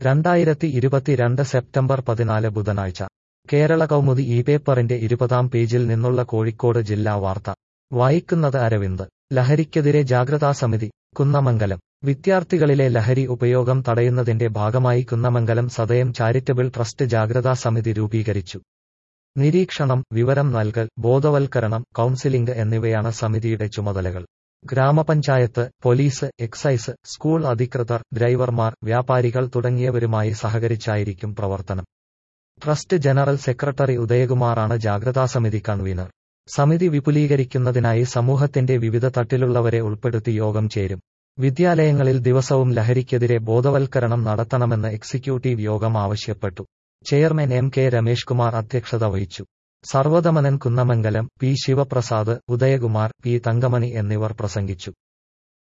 രണ്ടായിരത്തി ഇരുപത്തിരണ്ട് സെപ്റ്റംബർ പതിനാല് ബുധനാഴ്ച കേരള കൗമുദി ഈ പേപ്പറിന്റെ ഇരുപതാം പേജിൽ നിന്നുള്ള കോഴിക്കോട് ജില്ലാ വാർത്ത വായിക്കുന്നത് അരവിന്ദ് ലഹരിക്കെതിരെ ജാഗ്രതാ സമിതി കുന്നമംഗലം വിദ്യാർത്ഥികളിലെ ലഹരി ഉപയോഗം തടയുന്നതിന്റെ ഭാഗമായി കുന്നമംഗലം സദയം ചാരിറ്റബിൾ ട്രസ്റ്റ് ജാഗ്രതാ സമിതി രൂപീകരിച്ചു നിരീക്ഷണം വിവരം നൽകൽ ബോധവൽക്കരണം കൗൺസിലിംഗ് എന്നിവയാണ് സമിതിയുടെ ചുമതലകൾ ഗ്രാമപഞ്ചായത്ത് പോലീസ് എക്സൈസ് സ്കൂൾ അധികൃതർ ഡ്രൈവർമാർ വ്യാപാരികൾ തുടങ്ങിയവരുമായി സഹകരിച്ചായിരിക്കും പ്രവർത്തനം ട്രസ്റ്റ് ജനറൽ സെക്രട്ടറി ഉദയകുമാറാണ് ജാഗ്രതാ സമിതി കൺവീനർ സമിതി വിപുലീകരിക്കുന്നതിനായി സമൂഹത്തിന്റെ വിവിധ തട്ടിലുള്ളവരെ ഉൾപ്പെടുത്തി യോഗം ചേരും വിദ്യാലയങ്ങളിൽ ദിവസവും ലഹരിക്കെതിരെ ബോധവൽക്കരണം നടത്തണമെന്ന് എക്സിക്യൂട്ടീവ് യോഗം ആവശ്യപ്പെട്ടു chairman M K Ramesh Kumar അധ്യക്ഷത വഹിച്ചു സർവദമനൻ കുന്നമംഗലം പി ശിവപ്രസാദ് ഉദയകുമാർ പി തങ്കമണി എന്നിവർ പ്രസംഗിച്ചു